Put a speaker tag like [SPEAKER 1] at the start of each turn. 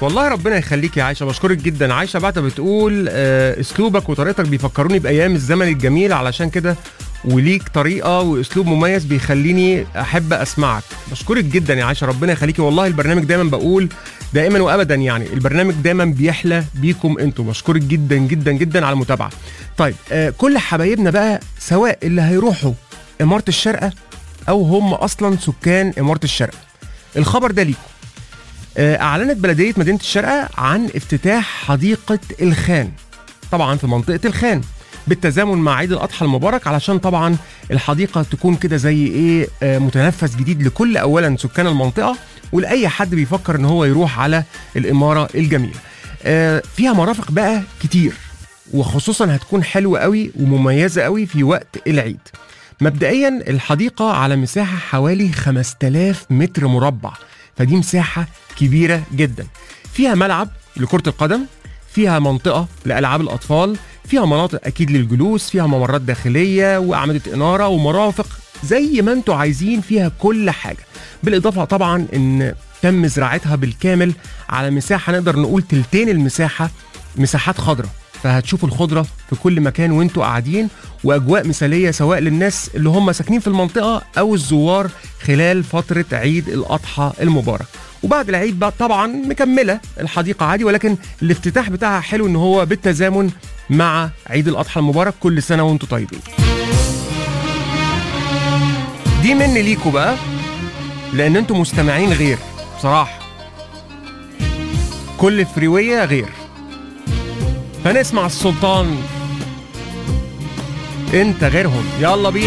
[SPEAKER 1] والله ربنا يخليك يا عايشه بشكرك جدا عايشه بعتها بتقول آه، اسلوبك وطريقتك بيفكروني بايام الزمن الجميل علشان كده وليك طريقه واسلوب مميز بيخليني احب اسمعك بشكرك جدا يا عايشه ربنا يخليكي والله البرنامج دايما بقول دائما وابدا يعني البرنامج دايما بيحلى بيكم انتم بشكرك جدا جدا جدا على المتابعه طيب آه كل حبايبنا بقى سواء اللي هيروحوا اماره الشارقه او هم اصلا سكان اماره الشارقه الخبر ده ليكم آه، اعلنت بلديه مدينه الشارقه عن افتتاح حديقه الخان طبعا في منطقه الخان بالتزامن مع عيد الاضحى المبارك علشان طبعا الحديقه تكون كده زي ايه آه، متنفس جديد لكل اولا سكان المنطقه ولاي حد بيفكر ان هو يروح على الاماره الجميله آه، فيها مرافق بقى كتير وخصوصا هتكون حلوه قوي ومميزه قوي في وقت العيد مبدئيا الحديقه على مساحه حوالي 5000 متر مربع فدي مساحه كبيره جدا فيها ملعب لكره القدم فيها منطقه لالعاب الاطفال فيها مناطق اكيد للجلوس فيها ممرات داخليه واعمده اناره ومرافق زي ما انتوا عايزين فيها كل حاجه بالاضافه طبعا ان تم زراعتها بالكامل على مساحه نقدر نقول تلتين المساحه مساحات خضراء فهتشوفوا الخضره في كل مكان وانتوا قاعدين واجواء مثاليه سواء للناس اللي هم ساكنين في المنطقه او الزوار خلال فتره عيد الاضحى المبارك وبعد العيد بقى طبعا مكمله الحديقه عادي ولكن الافتتاح بتاعها حلو ان هو بالتزامن مع عيد الاضحى المبارك كل سنه وانتم طيبين دي مني ليكوا بقى لان انتم مستمعين غير بصراحه كل فريويه غير فنسمع السلطان انت غيرهم يلا بينا